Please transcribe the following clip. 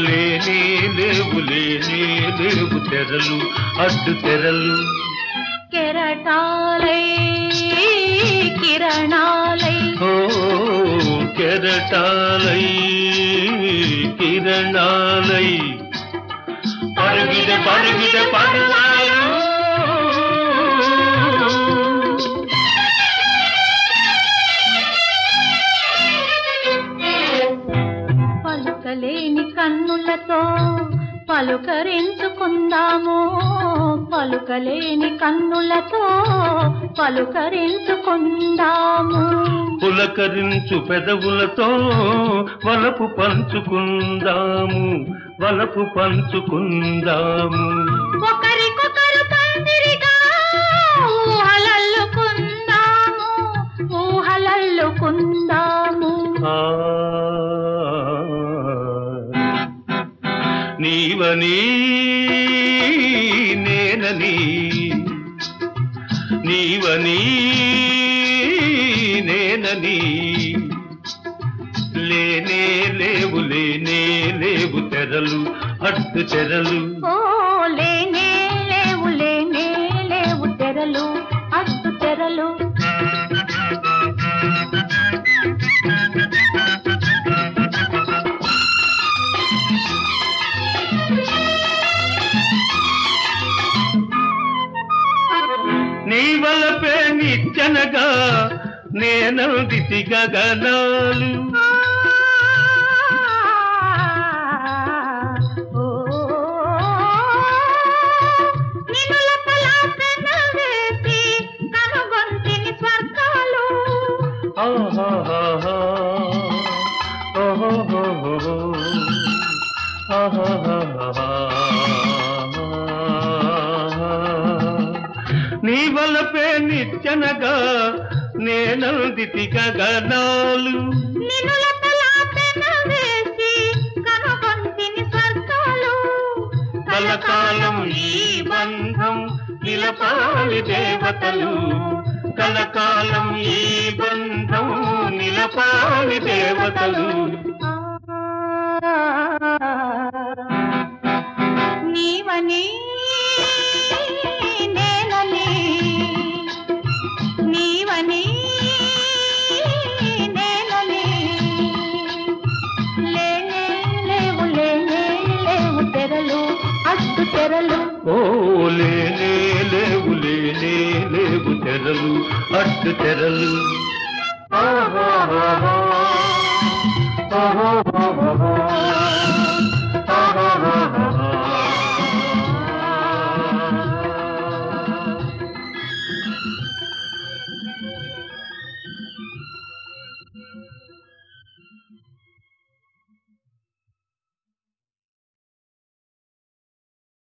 లేనే లేవు లేనే లేవు తెరలు అడ్డు తెరలు కెరటాలై కిరణాలై ఓ కెరటాలై కిరణాలై పరుగిద పరుగిద పరువాలు పలుకలేని కన్నులతో పలుకరించుకుందాము పలుకలేని కన్నులతో పలుకరించుకుందాము పులకరించు పెదవులతో వలపు పంచుకుందాము వలపు పంచుకుందాము ఒకరికొకరు పందిరిగా ఊహలల్లుకుందాము ఊహలల్లుకుందాము ఆ నీవని నేనని నీవని నేనని లేనే లేవు లేనే లేవు తెరలు అడ్డు తెరలు ఓ లేనే లేవు లేనే లేవు తెరలు అడ్డు తెరలు నీ వలపే నిచ్చనగా నేనందితి గగనాలు ఓ నిన్ను లపలాపెన వేసి కనుగొంటిని స్వర్గాలు ఆహాహాహా. ఓహోహోహో. ఆహాహాహా. నీ వలపే నిచ్చనగా నేనందితి గగనాలు నిన్ను లపలాపెన వేసి కనుగొంటిని స్వర్గాలు కలకాలం ఈ బంధం నిలపాలి దేవతలు కలకాలం ఈ బంధం నిలపాలి దేవతలు నీవని నేనని నీవని నేనని లేనే లేవు లేనే లేవు తెరలు అడ్డు తెరలు ఓ లేనే లేవు లేనే లేవు తెరలు అడ్డు తెరలు ఆహాహాహా. ఆహాహాహా.